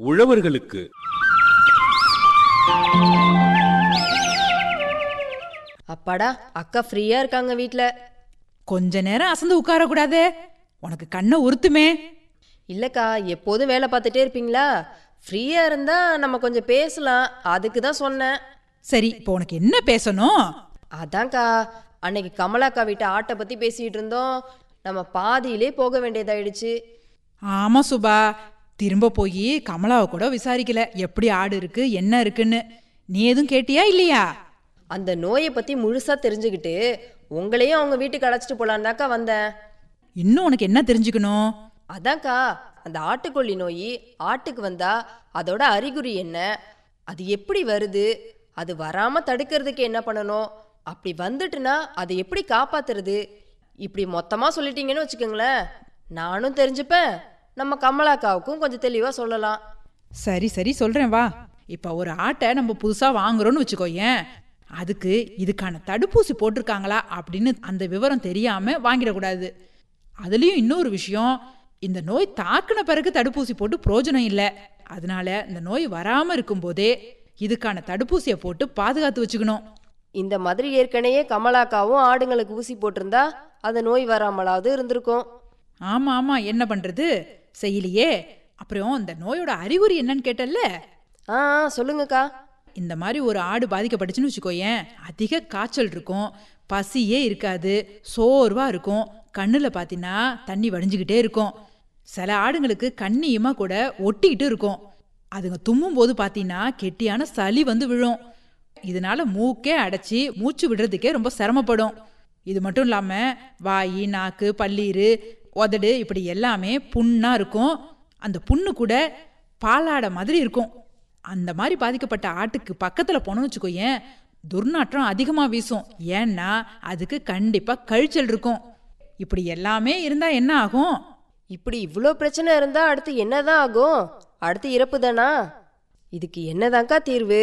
உழவர்களுக்கு அப்பாடா அக்கா ஃப்ரீயா இருக்காங்க வீட்ல கொஞ்ச நேரம் அசந்து உட்காரக்கூடாதே உனக்கு கண்ணை உறுத்துமே இல்லக்கா எப்போதும் வேலை பார்த்துட்டே இருப்பீங்களா ஃப்ரீயா இருந்தா நம்ம கொஞ்சம் பேசலாம் அதுக்கு தான் சொன்னேன் சரி இப்போ உனக்கு என்ன பேசணும் அதான்க்கா அன்னைக்கு கமலாக்கா வீட்டு ஆட்டை பத்தி பேசிட்டு இருந்தோம் நம்ம பாதியிலே போக வேண்டியதாயிடுச்சு ஆமா சுபா திரும்ப போய் கமலாவை கூட விசாரிக்கல எப்படி ஆடு இருக்கு என்ன இருக்குன்னு நீ எதுவும் கேட்டியா இல்லையா அந்த நோயை பத்தி முழுசா தெரிஞ்சுக்கிட்டு உங்களையும் அவங்க வீட்டுக்கு அழைச்சிட்டு போலான்னாக்கா வந்தேன் இன்னும் உனக்கு என்ன தெரிஞ்சுக்கணும் அதான்க்கா அந்த ஆட்டுக்கொல்லி நோய் ஆட்டுக்கு வந்தா அதோட அறிகுறி என்ன அது எப்படி வருது அது வராம தடுக்கிறதுக்கு என்ன பண்ணணும் அப்படி வந்துட்டுனா அதை எப்படி காப்பாத்துறது இப்படி மொத்தமா சொல்லிட்டீங்கன்னு வச்சுக்கோங்களேன் நானும் தெரிஞ்சுப்பேன் நம்ம கமலாக்காவுக்கும் கொஞ்சம் தெளிவா சொல்லலாம் சரி சரி சொல்றேன் வா இப்போ ஒரு ஆட்டை நம்ம புதுசா வாங்குறோம்னு வச்சுக்கோயேன் அதுக்கு இதுக்கான தடுப்பூசி போட்டிருக்காங்களா அப்படின்னு அந்த விவரம் தெரியாம வாங்கிடக்கூடாது அதுலயும் இன்னொரு விஷயம் இந்த நோய் தாக்குன பிறகு தடுப்பூசி போட்டு பிரயோஜனம் இல்லை அதனால இந்த நோய் வராம இருக்கும்போதே இதுக்கான தடுப்பூசியை போட்டு பாதுகாத்து வச்சுக்கணும் இந்த மாதிரி ஏற்கனவே கமலாக்காவும் ஆடுங்களுக்கு ஊசி போட்டிருந்தா அந்த நோய் வராமலாவது இருந்திருக்கும் ஆமா ஆமா என்ன பண்றது செய்யலையே அப்புறம் இந்த நோயோட அறிகுறி என்னன்னு கேட்டல்ல ஆ ஆ, சொல்லுங்கக்கா இந்த மாதிரி ஒரு ஆடு பாதிக்கப்பட்டுச்சுன்னு வச்சுக்கோயேன் அதிக காய்ச்சல் இருக்கும் பசியே இருக்காது சோர்வா இருக்கும் கண்ணுல பார்த்தீங்கன்னா தண்ணி வடிஞ்சுக்கிட்டே இருக்கும் சில ஆடுங்களுக்கு கண்ணியுமா கூட ஒட்டிக்கிட்டு இருக்கும் அதுங்க தும்மும் போது பார்த்தீங்கன்னா கெட்டியான சளி வந்து விழும் இதனால மூக்கே அடைச்சி மூச்சு விடுறதுக்கே ரொம்ப சிரமப்படும் இது மட்டும் இல்லாம வாய் நாக்கு பல்லீரு உதடு இப்படி எல்லாமே புண்ணா இருக்கும் அந்த புண்ணு கூட பாலாடை மாதிரி இருக்கும் அந்த மாதிரி பாதிக்கப்பட்ட ஆட்டுக்கு பக்கத்துல போனோம்னு வச்சுக்கோயேன் துர்நாற்றம் அதிகமா வீசும் ஏன்னா அதுக்கு கண்டிப்பா கழிச்சல் இருக்கும் இப்படி எல்லாமே இருந்தா என்ன ஆகும் இப்படி இவ்வளோ பிரச்சனை இருந்தா அடுத்து என்னதான் ஆகும் அடுத்து இறப்பு தானா இதுக்கு என்னதான்க்கா தீர்வு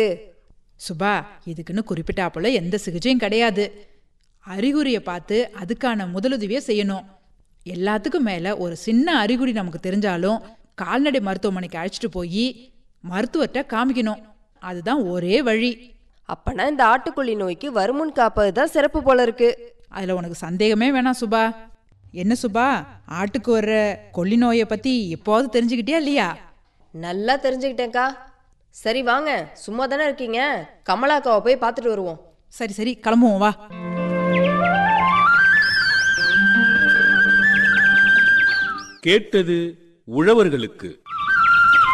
சுபா இதுக்குன்னு குறிப்பிட்டாப்புல எந்த சிகிச்சையும் கிடையாது அறிகுறியை பார்த்து அதுக்கான முதலுதவியை செய்யணும் எல்லாத்துக்கும் மேல ஒரு சின்ன அறிகுறி நமக்கு தெரிஞ்சாலும் கால்நடை மருத்துவமனைக்கு அழைச்சிட்டு போய் மருத்துவர்கிட்ட காமிக்கணும் அதுதான் ஒரே வழி அப்பனா இந்த ஆட்டுக்கொல்லி நோய்க்கு வருமுன் காப்பது தான் சிறப்பு போல இருக்கு அதுல உனக்கு சந்தேகமே வேணாம் சுபா என்ன சுபா ஆட்டுக்கு வர்ற கொல்லி நோயை பத்தி எப்போவாவது தெரிஞ்சுக்கிட்டியா இல்லையா நல்லா தெரிஞ்சுக்கிட்டேன்க்கா சரி வாங்க சும்மா தானே இருக்கீங்க கமலாக்காவை போய் பார்த்துட்டு வருவோம் சரி சரி கிளம்புவோம் வா கேட்டது உழவர்களுக்கு